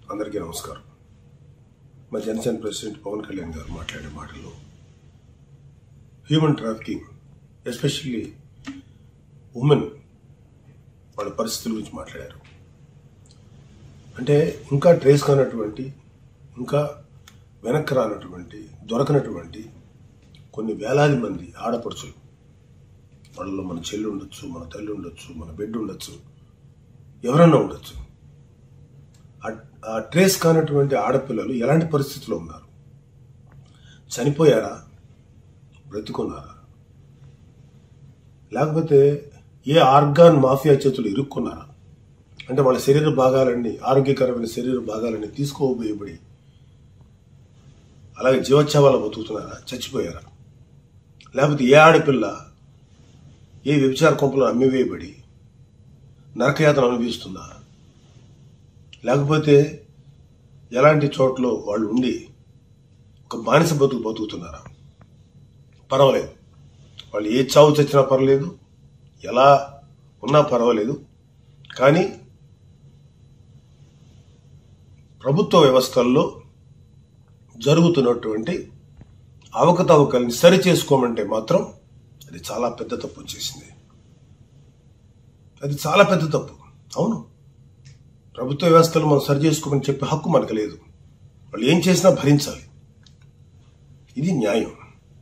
అందరికీ నమస్కారం మా జనసేన ప్రెసిడెంట్ పవన్ కళ్యాణ్ గారు మాట్లాడే మాటల్లో హ్యూమన్ ట్రాఫికింగ్ ఎస్పెషల్లీ ఉమెన్ వాళ్ళ పరిస్థితుల గురించి మాట్లాడారు అంటే ఇంకా ట్రేస్ కానటువంటి ఇంకా వెనక్కి రానటువంటి దొరకనటువంటి కొన్ని వేలాది మంది ఆడపడుచులు వాళ్ళలో మన చెల్లి ఉండొచ్చు మన తల్లి ఉండొచ్చు మన బిడ్డ ఉండొచ్చు ఎవరన్నా ఉండొచ్చు ఆ- ఆ ట్రేస్ కానటువంటి ఆడపిల్లలు ఎలాంటి పరిస్థితిలో ఉన్నారు చనిపోయారా బ్రతికున్నారా లేకపోతే ఏ ఆర్గాన్ మాఫియా చేతులు ఇరుక్కున్నారా అంటే వాళ్ళ శరీర భాగాలన్నీ ఆరోగ్యకరమైన శరీర భాగాలన్నీ తీసుకోబోయబడి అలాగే జీవోత్సవాలు బతుకుతున్నారా చచ్చిపోయారా లేకపోతే ఏ ఆడపిల్ల ఏ వ్యభిచార కొంపలో అమ్మివేయబడి నరకయాతన అనుభవిస్తుందా లేకపోతే ఎలాంటి చోట్ల వాళ్ళు ఉండి ఒక బానిస బతుకు బతుకుతున్నారా పర్వాలేదు వాళ్ళు ఏ చావు చచ్చినా పర్వాలేదు ఎలా ఉన్నా పర్వాలేదు కానీ ప్రభుత్వ వ్యవస్థల్లో జరుగుతున్నటువంటి అవకతవకల్ని సరి చేసుకోమంటే మాత్రం అది చాలా పెద్ద తప్పు వచ్చేసింది అది చాలా పెద్ద తప్పు అవును ప్రభుత్వ వ్యవస్థలు మనం సరి చేసుకోమని చెప్పే హక్కు మనకు లేదు వాళ్ళు ఏం చేసినా భరించాలి ఇది న్యాయం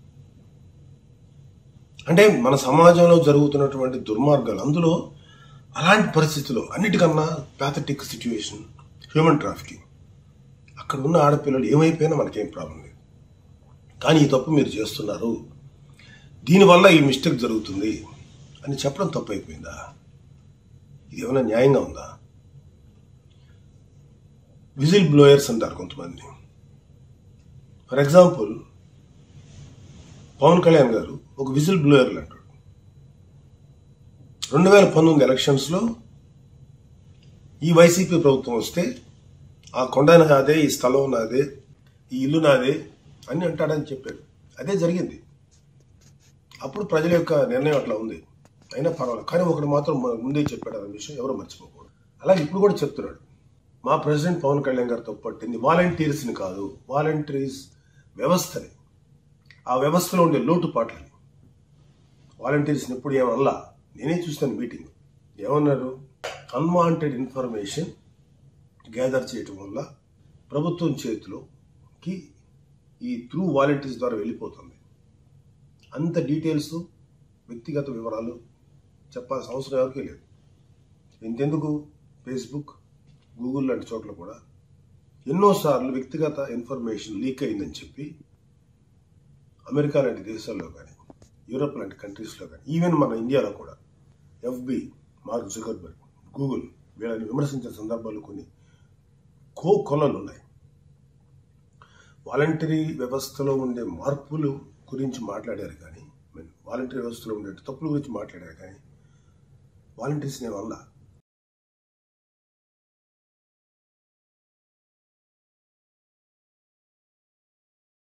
అంటే మన సమాజంలో జరుగుతున్నటువంటి దుర్మార్గాలు అందులో అలాంటి పరిస్థితుల్లో అన్నిటికన్నా ప్యాథటిక్ సిచ్యువేషన్ హ్యూమన్ ట్రాఫికింగ్ అక్కడ ఉన్న ఆడపిల్లలు ఏమైపోయినా మనకేం ప్రాబ్లం లేదు కానీ ఈ తప్పు మీరు చేస్తున్నారు దీనివల్ల ఈ మిస్టేక్ జరుగుతుంది అని చెప్పడం తప్పు అయిపోయిందా ఇది ఏమైనా న్యాయంగా ఉందా విజిల్ బ్లోయర్స్ అంటారు కొంతమంది ఫర్ ఎగ్జాంపుల్ పవన్ కళ్యాణ్ గారు ఒక విజిల్ బ్లోయర్లు అంటాడు రెండు వేల పంతొమ్మిది ఎలక్షన్స్లో ఈ వైసీపీ ప్రభుత్వం వస్తే ఆ కొండ నాదే ఈ స్థలం నాదే ఈ ఇల్లు నాదే అని అంటాడని చెప్పాడు అదే జరిగింది అప్పుడు ప్రజల యొక్క నిర్ణయం అట్లా ఉంది అయినా పర్వాలేదు కానీ ఒకటి మాత్రం మ- ముందే చెప్పాడు అనే విషయం ఎవరు మర్చిపోకూడదు అలాగే ఇప్పుడు కూడా చెప్తున్నాడు మా ప్రెసిడెంట్ పవన్ కళ్యాణ్ గారు తప్పు పట్టింది వాలంటీర్స్ని కాదు వాలంటీర్స్ వ్యవస్థని ఆ వ్యవస్థలో ఉండే లోటుపాట్లని వాలంటీర్స్ని ఎప్పుడు ఏమనలా నేనే చూస్తాను మీటింగ్ ఏమన్నారు అన్వాంటెడ్ ఇన్ఫర్మేషన్ గ్యాదర్ చేయటం వల్ల ప్రభుత్వం చేతిలోకి ఈ త్రూ వాలంటీర్స్ ద్వారా వెళ్ళిపోతుంది అంత డీటెయిల్స్ వ్యక్తిగత వివరాలు చెప్పాల్సిన అవసరం ఎవరికీ లేదు ఇంతెందుకు ఫేస్బుక్ గూగుల్ లాంటి చోట్ల కూడా ఎన్నోసార్లు వ్యక్తిగత ఇన్ఫర్మేషన్ లీక్ అయిందని చెప్పి అమెరికా లాంటి దేశాల్లో కానీ యూరోప్ లాంటి కంట్రీస్లో కానీ ఈవెన్ మన ఇండియాలో కూడా ఎఫ్బి మార్క్ జుకర్బర్గ్ గూగుల్ వీళ్ళని విమర్శించిన సందర్భాలు కొన్ని కో కొలలు ఉన్నాయి వాలంటరీ వ్యవస్థలో ఉండే మార్పులు గురించి మాట్లాడారు కానీ వాలంటరీ వ్యవస్థలో ఉండే తప్పుల గురించి మాట్లాడారు కానీ వాలంటీర్స్ని వల్ల